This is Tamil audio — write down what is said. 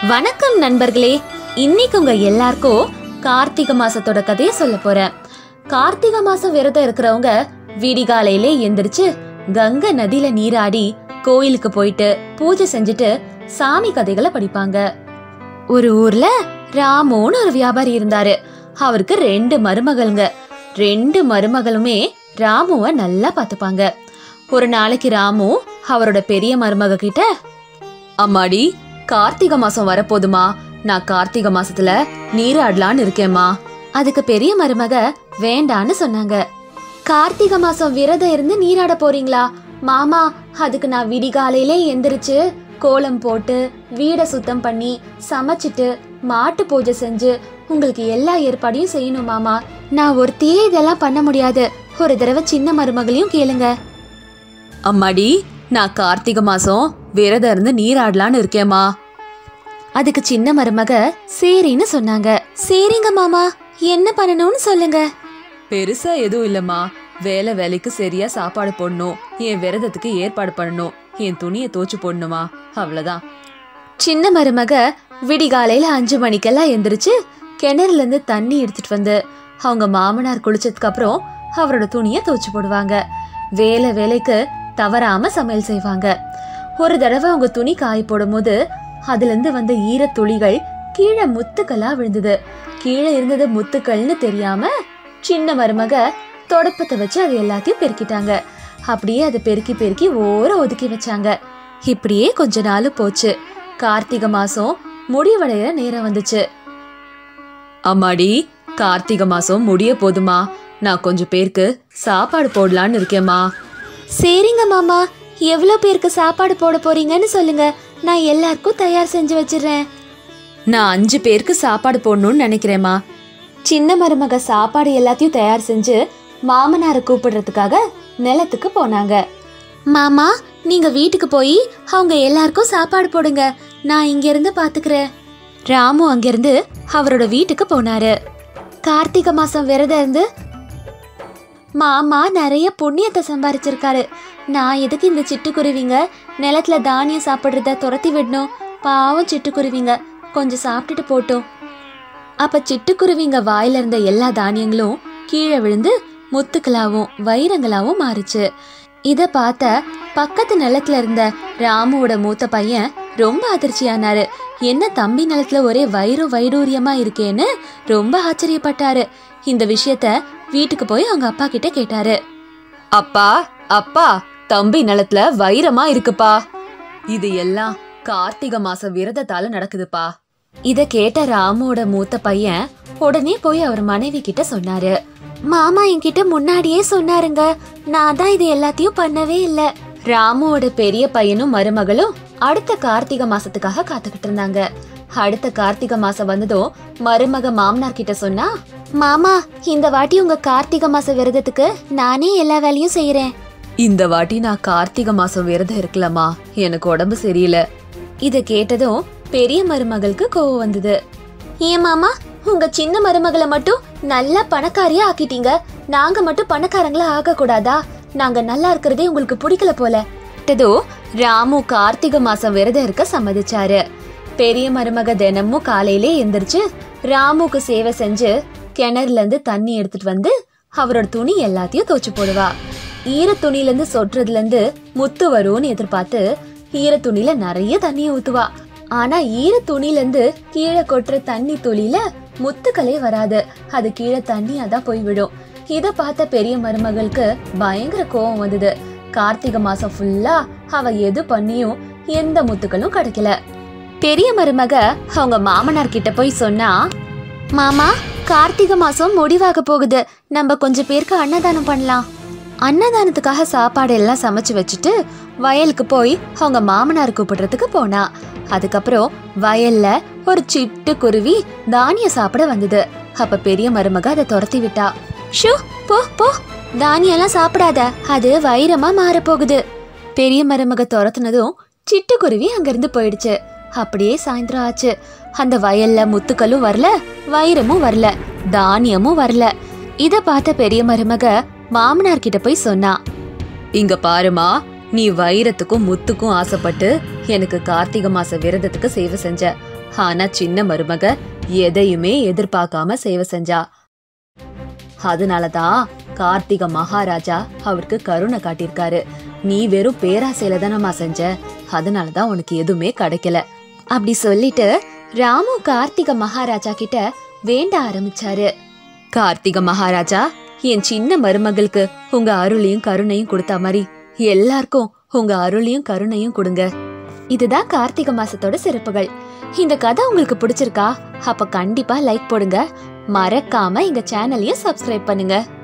வணக்கம் நண்பர்களே இன்னைக்கு உங்க எல்லாருக்கும் கார்த்திகை மாசத்தோட கதையை சொல்ல போறேன் கார்த்திகை மாசம் விரதம் இருக்கிறவங்க விடிகாலையிலே எந்திரிச்சு கங்கை நதியில நீராடி கோயிலுக்கு போயிட்டு பூஜை செஞ்சுட்டு சாமி கதைகளை படிப்பாங்க ஒரு ஊர்ல ராமுன்னு ஒரு வியாபாரி இருந்தாரு அவருக்கு ரெண்டு மருமகள்ங்க ரெண்டு மருமகளுமே ராமுவ நல்லா பாத்துப்பாங்க ஒரு நாளைக்கு ராமு அவரோட பெரிய மருமக கிட்ட அம்மாடி கார்த்திகை மாசம் வரப்போதுமா நான் கார்த்திகை மாசத்துல நீராடலான்னு இருக்கேம்மா அதுக்கு பெரிய மருமக வேண்டான்னு சொன்னாங்க கார்த்திகை மாசம் விரதம் இருந்து நீராட போறீங்களா மாமா அதுக்கு நான் விடிகாலையிலே எந்திரிச்சு கோலம் போட்டு வீடை சுத்தம் பண்ணி சமைச்சிட்டு மாட்டு பூஜை செஞ்சு உங்களுக்கு எல்லா ஏற்பாடையும் செய்யணும் மாமா நான் ஒருத்தியே இதெல்லாம் பண்ண முடியாது ஒரு தடவை சின்ன மருமகளையும் கேளுங்க அம்மாடி நான் கார்த்திகை மாசம் விரதம் இருந்து நீராடலான்னு இருக்கேம்மா அதுக்கு சின்ன மருமக சரின்னு சொன்னாங்க சரிங்க மாமா என்ன பண்ணணும்னு சொல்லுங்க பெருசா எதுவும் இல்லம்மா வேலை வேலைக்கு சரியா சாப்பாடு போடணும் என் விரதத்துக்கு ஏற்பாடு பண்ணணும் என் துணியை தோச்சு போடணுமா அவ்வளவுதான் சின்ன மருமக விடிகாலையில அஞ்சு மணிக்கெல்லாம் எந்திரிச்சு கிணறுல இருந்து தண்ணி எடுத்துட்டு வந்து அவங்க மாமனார் குளிச்சதுக்கு அப்புறம் அவரோட துணியை துவைச்சு போடுவாங்க வேலை வேலைக்கு தவறாம சமையல் செய்வாங்க ஒரு தடவை அவங்க துணி காய போடும்போது அதுல இருந்து வந்த ஈரத் துளிகள் கீழே முத்துக்களா விழுந்தது கீழே இருந்தது முத்துக்கள்னு தெரியாம சின்ன மருமக தொடப்பத்தை வச்சு அது எல்லாத்தையும் பெருக்கிட்டாங்க அப்படியே அதை பெருக்கி பெருக்கி ஓர ஒதுக்கி வச்சாங்க இப்படியே கொஞ்ச நாள் போச்சு கார்த்திகை மாசம் முடிவடைகிற நேரம் வந்துச்சு அம்மாடி கார்த்திகை மாசம் முடிய போதுமா நான் கொஞ்சம் பேருக்கு சாப்பாடு போடலான்னு இருக்கேம்மா சரிங்க மாமா எவ்வளோ பேருக்கு சாப்பாடு போட போறீங்கன்னு சொல்லுங்க நான் எல்லாருக்கும் தயார் செஞ்சு வச்சிடுறேன் நான் அஞ்சு பேருக்கு சாப்பாடு போடணும்னு நினைக்கிறேம்மா சின்ன மருமக சாப்பாடு எல்லாத்தையும் தயார் செஞ்சு மாமனாரை கூப்பிடுறதுக்காக நிலத்துக்கு போனாங்க மாமா நீங்க வீட்டுக்கு போய் அவங்க எல்லாருக்கும் சாப்பாடு போடுங்க நான் இங்க இருந்து பாத்துக்கிறேன் ராமு அங்கிருந்து அவரோட வீட்டுக்கு போனாரு கார்த்திகை மாசம் விரதம் இருந்து மாமா நிறைய புண்ணியத்தை சம்பாரிச்சிருக்காரு நான் எதுக்கு இந்த சிட்டுக்குருவிங்க நிலத்துல தானியம் சாப்பிட்றத துரத்தி விடணும் பாவம் சிட்டுக்குருவிங்க கொஞ்சம் சாப்பிட்டுட்டு போட்டோம் அப்ப சிட்டுக்குருவிங்க வாயில இருந்த எல்லா தானியங்களும் கீழே விழுந்து முத்துக்களாவும் வைரங்களாவும் மாறுச்சு இத பார்த்த பக்கத்து நிலத்துல இருந்த ராமுவோட மூத்த பையன் ரொம்ப அதிர்ச்சியானாரு என்ன தம்பி நிலத்துல ஒரே வைரம் வைடூரியமா இருக்கேன்னு ரொம்ப ஆச்சரியப்பட்டாரு இந்த விஷயத்த வீட்டுக்கு போய் அவங்க அப்பா கிட்ட கேட்டாரு அப்பா அப்பா தம்பி நிலத்துல வைரமா இருக்குப்பா இது எல்லாம் கார்த்திகை மாச விரதத்தால நடக்குதுப்பா இத கேட்ட ராமுவோட மூத்த பையன் உடனே போய் அவர் மனைவி கிட்ட சொன்னாரு மாமா என்கிட்ட முன்னாடியே சொன்னாருங்க நான் தான் இது எல்லாத்தையும் பண்ணவே இல்ல ராமுவோட பெரிய பையனும் மருமகளும் அடுத்த கார்த்திகை மாசத்துக்காக காத்துக்கிட்டு இருந்தாங்க அடுத்த கார்த்திகை மாசம் வந்ததும் மருமக மாமனார் கிட்ட சொன்னா மாமா இந்த வாட்டி உங்க கார்த்திகை மாச விரதத்துக்கு நானே எல்லா வேலையும் செய்யறேன் இந்த வாட்டி நான் கார்த்திகை மாசம் விரதம் இருக்கலாமா எனக்கு உடம்பு சரியில்லை இத கேட்டதும் பெரிய மருமகளுக்கு கோவம் வந்தது ஏன் மாமா உங்க சின்ன மருமகளை மட்டும் நல்லா பணக்காரியா ஆக்கிட்டீங்க நாங்க மட்டும் பணக்காரங்களா ஆக கூடாதா நாங்க நல்லா இருக்கிறதே உங்களுக்கு பிடிக்கல போல கேட்டதோ ராமு கார்த்திகை மாசம் விரதம் இருக்க சம்மதிச்சாரு பெரிய மருமக தினமும் காலையிலே எந்திரிச்சு ராமுக்கு சேவை செஞ்சு கிணறுல இருந்து தண்ணி எடுத்துட்டு வந்து அவரோட துணி எல்லாத்தையும் துவைச்சு போடுவா ஈர துணில இருந்து சொட்டுறதுல இருந்து முத்து வரும்னு எதிர்பார்த்து ஈர துணில நிறைய தண்ணிய ஊத்துவா ஆனா ஈர துணில இருந்து கீழே கொட்டுற தண்ணி துளியில முத்துக்களே வராது அது கீழே தண்ணியா தான் போய் விடும் இத பார்த்த பெரிய மருமகளுக்கு பயங்கர கோவம் வந்தது கார்த்திகை மாசம் ஃபுல்லா அவ எது பண்ணியும் எந்த முத்துக்களும் கிடைக்கல பெரிய மருமக அவங்க மாமனார் கிட்ட போய் சொன்னா மாமா கார்த்திகை மாசம் முடிவாக போகுது நம்ம கொஞ்சம் பேருக்கு அன்னதானம் பண்ணலாம் அன்னதானத்துக்காக சாப்பாடு எல்லாம் சமைச்சு வச்சுட்டு வயலுக்கு போய் அவங்க மாமனார் கூப்பிடுறதுக்கு போனா அதுக்கப்புறம் வயல்ல ஒரு சிட்டு குருவி தானியம் சாப்பிட வந்தது அப்ப பெரிய மருமக அதை துரத்தி விட்டா ஷூ போ போ தானியம்லாம் சாப்பிடாத அது வைரமா மாற போகுது பெரிய மருமக துரத்துனதும் சிட்டுக்குருவி அங்கிருந்து போயிடுச்சு அப்படியே சாயந்தரம் ஆச்சு அந்த வயல்ல முத்துக்களும் வரல வைரமும் வரல தானியமும் வரல இத பார்த்த பெரிய மருமக மாமனார் கிட்ட போய் சொன்னா இங்க பாருமா நீ வைரத்துக்கும் முத்துக்கும் ஆசைப்பட்டு எனக்கு கார்த்திகை மாச விரதத்துக்கு சேவை செஞ்ச ஆனா சின்ன மருமக எதையுமே எதிர்பார்க்காம சேவை செஞ்சா அதனாலதான் கார்த்திக மகாராஜா அவருக்கு கருணை காட்டியிருக்காரு நீ வெறும் பேராசையில தானம்மா செஞ்ச அதனாலதான் உனக்கு எதுவுமே கிடைக்கல அப்படி சொல்லிட்டு ராமு கார்த்திக மகாராஜா கிட்ட வேண்ட ஆரம்பிச்சாரு கார்த்திக மகாராஜா என் சின்ன மருமகளுக்கு உங்க அருளையும் கருணையும் கொடுத்த மாதிரி எல்லாருக்கும் உங்க அருளையும் கருணையும் கொடுங்க இதுதான் கார்த்திகை மாசத்தோட சிறப்புகள் இந்த கதை உங்களுக்கு பிடிச்சிருக்கா அப்ப கண்டிப்பா லைக் போடுங்க மறக்காம எங்க சேனலையும் சப்ஸ்கிரைப் பண்ணுங்க